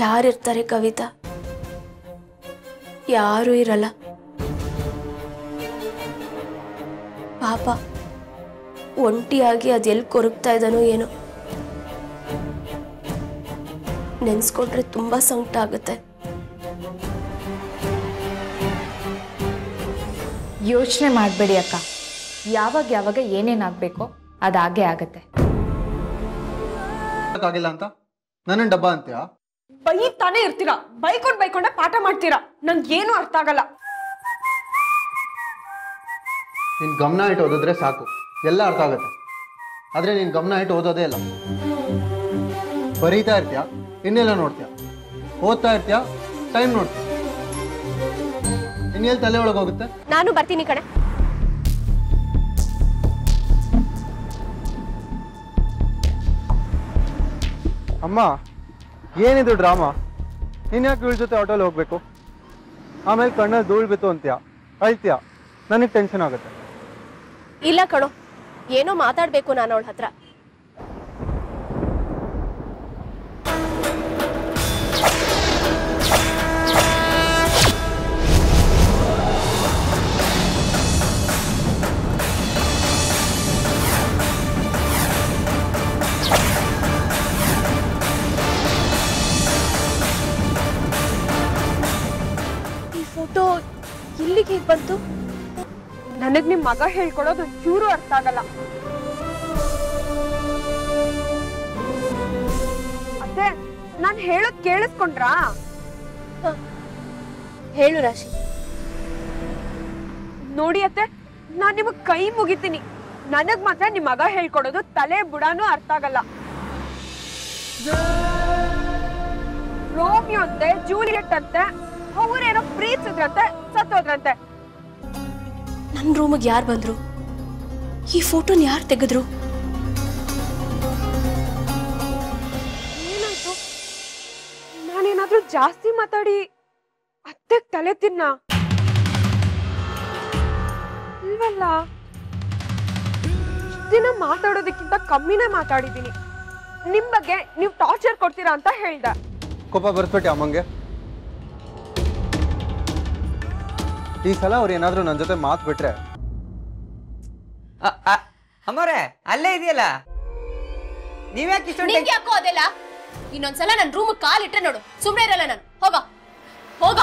ಯಾರಿರ್ತಾರೆ ಕವಿತಾ ಯಾರೂ ಇರಲ್ಲ ಪಾಪ ಒಂಟಿಯಾಗಿ ಅದೆಲ್ಲಿ ಕೊರಗ್ತಾ ಇದ್ದಾನೋ ಏನೋ ನೆನ್ಸ್ಕೊಂಡ್ರೆ ತುಂಬಾ ಸಂಕಟ ಆಗುತ್ತೆ ಯೋಚನೆ ಮಾಡಬೇಡಿ ಅಕ್ಕ ಯಾವಾಗ ಯಾವಾಗ ಏನೇನಾಗಬೇಕೋ ಅದಾಗೇ ಆಗತ್ತೆ ಆಗಿಲ್ಲ ಅಂತ ನನ್ನ ಡಬ್ಬ ಅಂತ್ಯಾ ಬೈತಾನೆ ಇರ್ತೀರಾ ಬೈಕೊಂಡ್ ಬೈಕೊಂಡೆ ಪಾಠ ಮಾಡ್ತೀರಾ ನಂಗೆ ಏನು ಅರ್ಥ ಆಗಲ್ಲ ನಿನ್ ಗಮನ ಇಟ್ಟು ಓದಿದ್ರೆ ಸಾಕು ಎಲ್ಲ ಅರ್ಥ ಆಗುತ್ತೆ ಆದ್ರೆ ನೀನ್ ಗಮನ ಇಟ್ಟು ಓದೋದೇ ಇಲ್ಲ ಬರೀತಾ ಇರ್ತೀಯ ಇನ್ನೆಲ್ಲ ನೋಡ್ತೀಯ ಓದ್ತಾ ಇರ್ತೀಯ ಟೈಮ್ ನೋಡ್ತೀಯ ಇನ್ನೆಲ್ಲಿ ತಲೆ ಒಳಗೆ ಹೋಗುತ್ತೆ ನಾನು ಬರ್ತೀನಿ ಕಣೆ ಅಮ್ಮ ಏನಿದು ಡ್ರಾಮಾ ನೀನ್ ಯಾಕೆ ಇವಳ ಜೊತೆ ಆಟೋಲ್ಲಿ ಹೋಗ್ಬೇಕು ಆಮೇಲೆ ಕಣ್ಣಲ್ಲಿ ಧೂಳ್ ಬಿತ್ತು ಅಂತ್ಯ ಅಳ್ತೀಯ ನನಗೆ ಟೆನ್ಷನ್ ಆಗುತ್ತೆ ಇಲ್ಲ ಕಣೋ ಏನೋ ಮಾತಾಡ್ಬೇಕು ನಾನು ಅವಳ ಹತ್ರ ಈ ಫೋಟೋ ಇಲ್ಲಿಗೆ ಹೇಗ್ ಬಂತು ನನಗ್ ನಿಮ್ ಮಗ ಹೇಳ್ಕೊಡೋದು ಚೂರು ಅರ್ಥ ಆಗಲ್ಲ ಅತ್ತೆ ನಾನ್ ಹೇಳೋದ್ ಕೇಳಿಸ್ಕೊಂಡ್ರಾ ಹೇಳು ರಾಶಿ ನೋಡಿ ಅತ್ತೆ ನಾನ್ ನಿಮಗ್ ಕೈ ಮುಗಿತೀನಿ ನನಗ್ ಮಾತ್ರ ನಿಮ್ ಮಗ ಹೇಳ್ಕೊಡೋದು ತಲೆ ಬುಡಾನು ಅರ್ಥ ಆಗಲ್ಲ ರೋಮಿಯೋ ಅಂತೆ ಜೂಲಿಯಟ್ ಅಂತೆ ಅವ್ರೇನೋ ಪ್ರೀತಿಸಿದ್ರಂತೆ ಸತ್ತೋದ್ರಂತೆ ನನ್ನ ರೂಮಿಗೆ ಯಾರು ಬಂದ್ರು ಈ ಫೋಟೋನ ಯಾರು ತೆಗೆದ್ರು ಏನಾಯ್ತು ನಾನೇನಾದ್ರೂ ಜಾಸ್ತಿ ಮಾತಾಡಿ ಅತ್ತೆ ತಲೆ ತಿನ್ನ ಇಲ್ವಲ್ಲ ಇಷ್ಟ್ ದಿನ ಮಾತಾಡೋದಕ್ಕಿಂತ ಕಮ್ಮಿನೇ ಮಾತಾಡಿದೀನಿ ನಿಮ್ ಬಗ್ಗೆ ನೀವು ಟಾರ್ಚರ್ ಕೊಡ್ತೀರಾ ಅಂತ ಹೇಳ್ದೆ ಕೋಪ ಬರ್ಸ್ಬಿಟ್ಟೆ ಅಮ್ಮಂಗೆ ಈ ಸಲ ಅವ್ರು ಏನಾದ್ರೂ ನನ್ನ ಜೊತೆ ಮಾತು ಬಿಟ್ರೆ ಅ- ಅ- ಅಮ್ಮವ್ರೆ ಅಲ್ಲೇ ಇದೆಯಲ್ಲ ನೀವ್ಯಾಕೆ ಇಷ್ಟೊಂದು ನಿಂಗೆ ಯಾಕೋ ಅದೆಲ್ಲ ಇನ್ನೊಂದ್ಸಲ ನನ್ನ ರೂಮ್ ಕಾಲಿಟ್ರೆ ನೋಡು ಸುಮ್ಮನೆ ಇರಲ್ಲ ನಾನು ಹೋಗ ಹೋಗ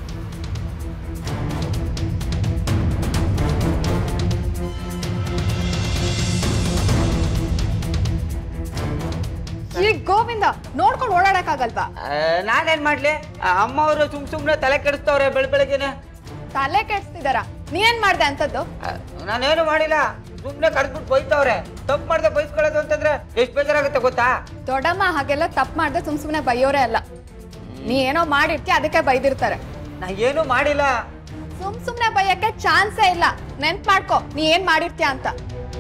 ಈ ಗೋವಿಂದ ನೋಡ್ಕೊಂಡು ಓಡಾಡಕ್ಕಾಗಲ್ವಾ ಆ, ನಾನೇನ್ ಮಾಡ್ಲಿ ಆ, ಅಮ್ಮವ್ರು ಸುಮ್ ಸುಮ್ನೆ ತಲೆ ಕೆಡಿಸ್ತವ್ರೆ ಬೆಳ ಬೆಳಗ್ಗೆನೆ ತಲೆ ಕೆಡ್ಸ್ತಿದಾರ ನೀನೇನ್ ಮಾಡ್ದೆ ಅಂತದ್ದು ಆ, ನಾನೇನು ಮಾಡಿಲ್ಲ ಸುಮ್ನೆ ಕಡ್ದ್ಬಿಟ್ಟು ಬೈತವ್ರೆ ತಪ್ಪು ಮಾಡ್ದೆ ಬೈಸ್ಕೊಳ್ಳೋದು ಅಂತಂದ್ರೆ ಎಷ್ಟು ಬೇಜಾರಾಗುತ್ತೆ ಗೊತ್ತಾ ದೊಡ್ಡಮ್ಮ ಹಾಗೆಲ್ಲ ತಪ್ಪು ಮಾಡ್ದೆ ಸುಮ್ ಸುಮ್ನೆ ಬೈಯೋರೇ ಅಲ್ಲ ನೀ ಏನೋ ಮಾಡಿರ್ತಿ ಅದಕ್ಕೆ ಬೈದಿರ್ತಾರೆ ನಾ ಏನು ಮಾಡಿಲ್ಲ ಸುಮ್ ಸುಮ್ನೆ ಬೈಯಕ್ಕೆ ಚಾನ್ಸೇ ಇಲ್ಲ ನೆನ್ಪ್ ಮಾಡ್ಕೊ ನೀ ಏನ್ ಮಾಡಿರ್ತೀಯ ಅಂತ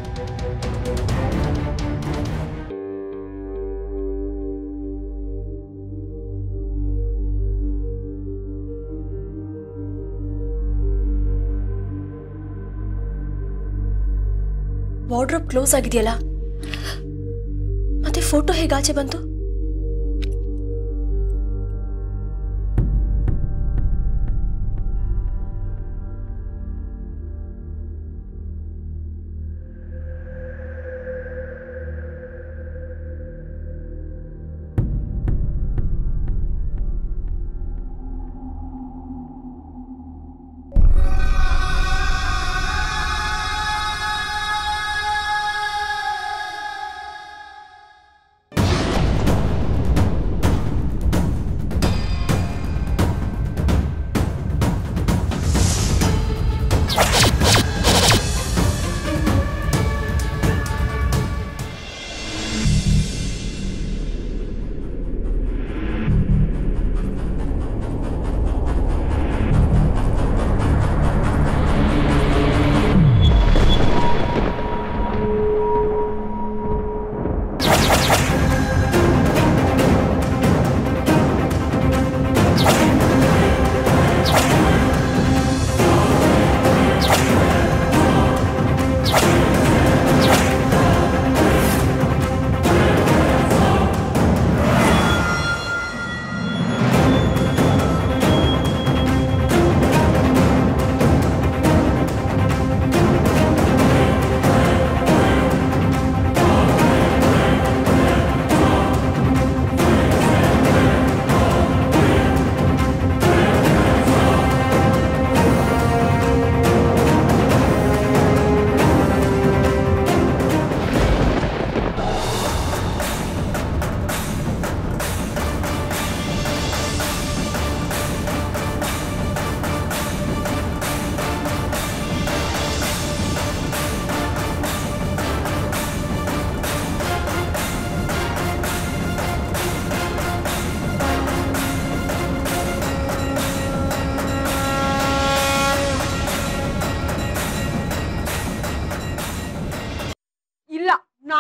ವಾರ್ಡ್ರೋಬ್ ಕ್ಲೋಸ್ ಆಗಿದೆಯಲ್ಲ ಮತ್ತೆ ಫೋಟೋ ಹೇಗೆ ಆಚೆ ಬಂತು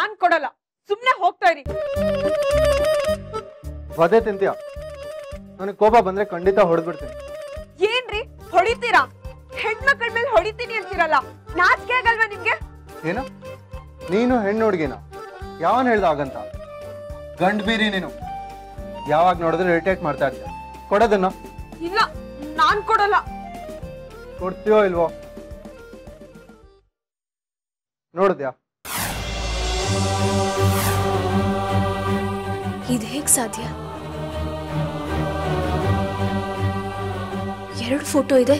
ನಾನ್ ಕೊಡಲ್ಲ ಸುಮ್ನೆ ಹೋಗ್ತಾ ಇರಿ ವಧೆ ತಿಂತೀಯ ನನಗೆ ಕೋಪ ಬಂದ್ರೆ ಖಂಡಿತ ಹೊಡೆದ್ಬಿಡ್ತೀನಿ ಏನ್ರಿ ಹೊಡಿತೀರಾ ಹೆಣ್ಮಕ್ಳ ಮೇಲೆ ಹೊಡಿತೀನಿ ಅಂತೀರಲ್ಲ ನಾಚಿಕೆ ಆಗಲ್ವಾ ನಿಮ್ಗೆ ಏನು ನೀನು ಹೆಣ್ಣು ಹುಡುಗಿನ ಯಾವನ್ ಹೇಳ್ದ ಆಗಂತ ಗಂಡ್ ಬೀರಿ ನೀನು ಯಾವಾಗ ನೋಡಿದ್ರೆ ಇರಿಟೇಟ್ ಮಾಡ್ತಾ ಇರ್ತೀಯ ಕೊಡೋದನ್ನ ಇಲ್ಲ ನಾನ್ ಕೊಡಲ್ಲ ಕೊಡ್ತೀಯೋ ಇಲ್ವೋ ನೋಡಿದ್ಯಾ ಇದು ಹೇಗ್ ಸಾಧ್ಯ ಎರಡು ಫೋಟೋ ಇದೆ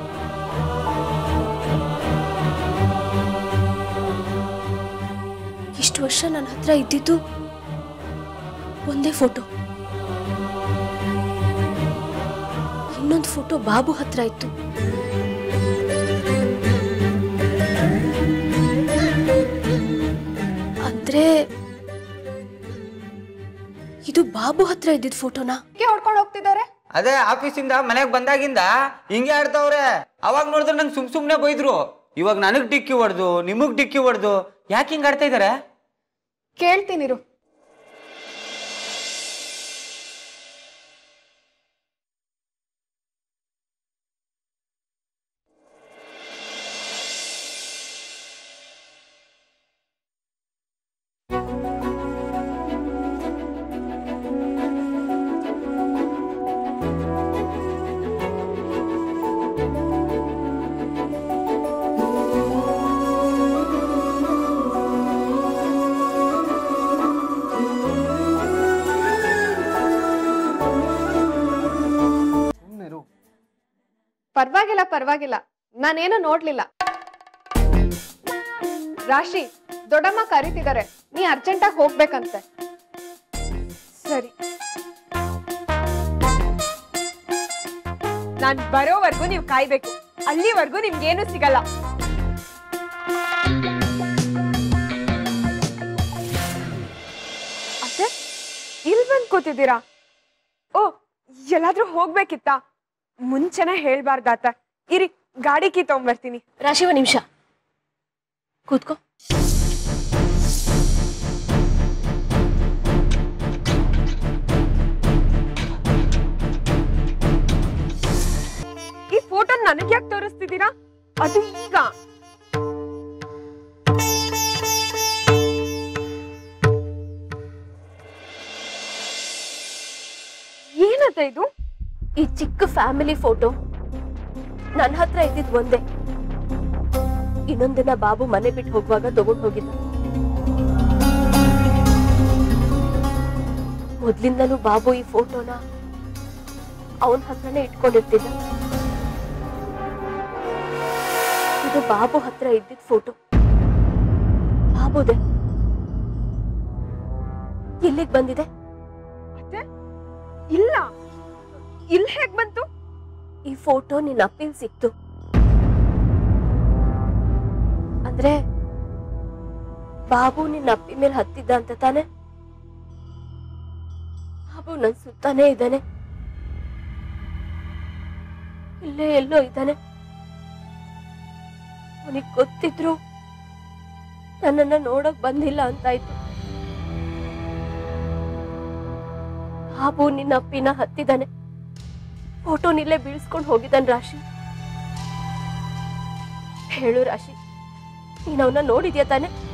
ಇಷ್ಟು ವರ್ಷ ನನ್ನ ಹತ್ರ ಇದ್ದಿದ್ದು ಒಂದೇ ಫೋಟೋ ಇನ್ನೊಂದು ಫೋಟೋ ಬಾಬು ಹತ್ರ ಇತ್ತು ಅಂದ್ರೆ ಇದು ಬಾಬು ಹತ್ರ ಇದ್ದಿದ್ ಫೋಟೋನಾ ಯಾಕೆ ಹೊಡ್ಕೊಂಡು ಹೋಗ್ತಿದ್ದಾರೆ ಅದೇ ಆಫೀಸಿಂದ ಮನೆಗ್ ಬಂದಾಗಿಂದ ಹಿಂಗೆ ಆಡ್ತಾವ್ರೆ ಅವಾಗ ನೋಡಿದ್ರೆ ನಂಗೆ ಸುಮ್ ಸುಮ್ನೆ ಬೈದ್ರು ಇವಾಗ ನನಗ್ ಡಿಕ್ಕಿ ಹೊಡ್ದು ನಿಮಗ್ ಡಿಕ್ಕಿ ಹೊಡ್ದು ಯಾಕೆ ಹಿಂಗ್ ಆಡ್ತಾ ಇದಾರೆ ಕೇಳ್ತೀನಿರು ಸುಮ್ಮನಿರು ಪರವಾಗಿಲ್ಲ ಪರವಾಗಿಲ್ಲ ನಾನೇನು ನೋಡ್ಲಿಲ್ಲ ರಾಶಿ ದೊಡ್ಡಮ್ಮ ಕರೀತಿದ್ದಾರೆ ನೀ ಅರ್ಜೆಂಟಾಗಿ ಹೋಗ್ಬೇಕಂತೆ ಸರಿ ನಾನ್ ಬರೋವರೆಗೂ ನೀವು ಕಾಯ್ಬೇಕು ಅಲ್ಲಿವರೆಗೂ ನಿಮ್ಗೇನು ಸಿಗಲ್ಲ ಅತ್ತೆ ಇಲ್ಲಿ ಬಂದ್ ಕೂತಿದ್ದೀರಾ ಓ ಎಲ್ಲಾದ್ರೂ ಹೋಗ್ಬೇಕಿತ್ತಾ ಮುಂಚೆನೆ ಹೇಳ್ಬಾರ್ದಾತ ಇರಿ ಗಾಡಿ ಕೀ ತಗೊಂಬರ್ತೀನಿ ರಾಶಿ ಒಂದ್ ನಿಮಿಷ ಕೂತ್ಕೋ ಈ ಫೋಟೋ ನನಗ್ ಯಾಕೆ ತೋರಿಸ್ತಿದ್ದೀರಾ ಅದು ಈಗ ಏನತ್ತ ಇದು ಈ ಚಿಕ್ಕ ಫ್ಯಾಮಿಲಿ ಫೋಟೋ ನನ್ನ ಹತ್ರ ಇದ್ದಿದ್ ಒಂದೇ ಇನ್ನೊಂದಿನ ಬಾಬು ಮನೆ ಬಿಟ್ಟು ಹೋಗುವಾಗ ತಗೊಂಡ್ ಹೋಗಿದ್ದ ಮೊದ್ಲಿಂದನೂ ಬಾಬು ಈ ಫೋಟೋನ ಅವನ ಹತ್ರನೇ ಇಟ್ಕೊಂಡಿರ್ತಿದ್ದ ಇದು ಬಾಬು ಹತ್ರ ಇದ್ದಿದ್ ಫೋಟೋ ಬಾಬುದೆ ಇಲ್ಲಿಗ್ ಬಂದಿದೆ ಅತ್ತೆ ಇಲ್ಲ ಇಲ್ಲಿ ಹೇಗ್ ಬಂತು ಈ ಫೋಟೋ ನಿನ್ನ ಅಪ್ಪಿಲ್ ಸಿಕ್ತು ಅಂದ್ರೆ ಬಾಬು ನಿನ್ನ ಅಪ್ಪಿ ಮೇಲೆ ಹತ್ತಿದ್ದ ಅಂತ ತಾನೆ ಬಾಬು ನನ್ ಸುತ್ತಾನೇ ಇದ್ದಾನೆ ಇಲ್ಲೇ ಎಲ್ಲೋ ಇದ್ದಾನೆ ಅವನಿಗೆ ಗೊತ್ತಿದ್ರು ನನ್ನನ್ನ ನೋಡಕ್ ಬಂದಿಲ್ಲ ಅಂತಾಯ್ತು ಬಾಬು ನಿನ್ನ ಅಪ್ಪಿನ ಹತ್ತಿದ್ದಾನೆ ಫೋಟೋನಿಲ್ಲೇ ಬೀಳ್ಸ್ಕೊಂಡು ಹೋಗಿದ್ದಾನೆ ರಾಶಿ ಹೇಳು ರಾಶಿ ನೀನ್ ಅವನ್ನ ನೋಡಿದ್ಯಾ ತಾನೆ